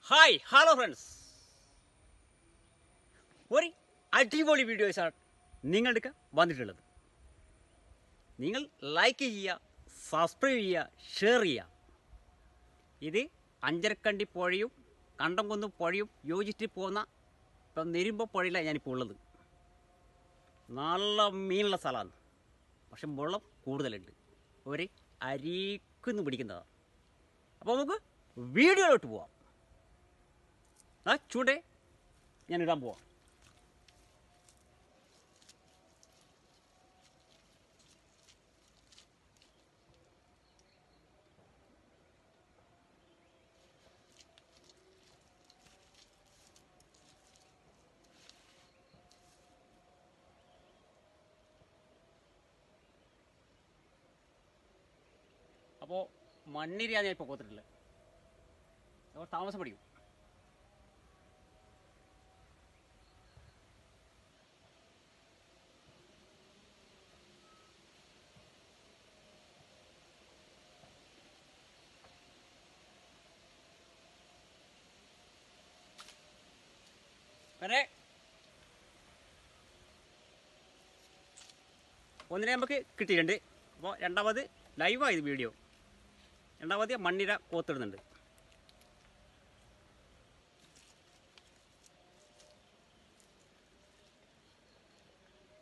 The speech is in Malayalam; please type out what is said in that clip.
ഹായ് ഹലോ ഫ്രണ്ട്സ് ഒരു അടിപൊളി വീഡിയോസാണ് നിങ്ങളുടെ വന്നിട്ടുള്ളത് നിങ്ങൾ ലൈക്ക് ചെയ്യുക സബ്സ്ക്രൈബ് ചെയ്യുക ഷെയർ ചെയ്യുക ഇത് അഞ്ചരക്കണ്ടി പുഴയും കണ്ടംകുന്ന് പുഴയും യോജിച്ച് പോകുന്ന ഇപ്പം നെരുമ്പ പുഴയിലാണ് ഞാനിപ്പോൾ ഉള്ളത് നല്ല മീനുള്ള സ്ഥലമാണ് പക്ഷെ വെള്ളം കൂടുതലുണ്ട് ഒരു അരീക്കുന്ന് പിടിക്കുന്നതാണ് അപ്പോൾ നമുക്ക് വീഡിയോയിലോട്ട് പോവാം ആ ചൂണ്ടേ ഞാൻ ഇടാൻ പോവാം അപ്പോൾ മണ്ണിരയാണ് ഞാൻ ഇപ്പോൾ കോത്തിട്ടുള്ളത് അപ്പോൾ താമസം പഠിക്കും പിന്നെ ഒന്നിനെ നമുക്ക് കിട്ടിയിട്ടുണ്ട് അപ്പോൾ രണ്ടാമത് ലൈവായത് വീഡിയോ രണ്ടാമത് മണ്ണിര കോത്തിടുന്നുണ്ട്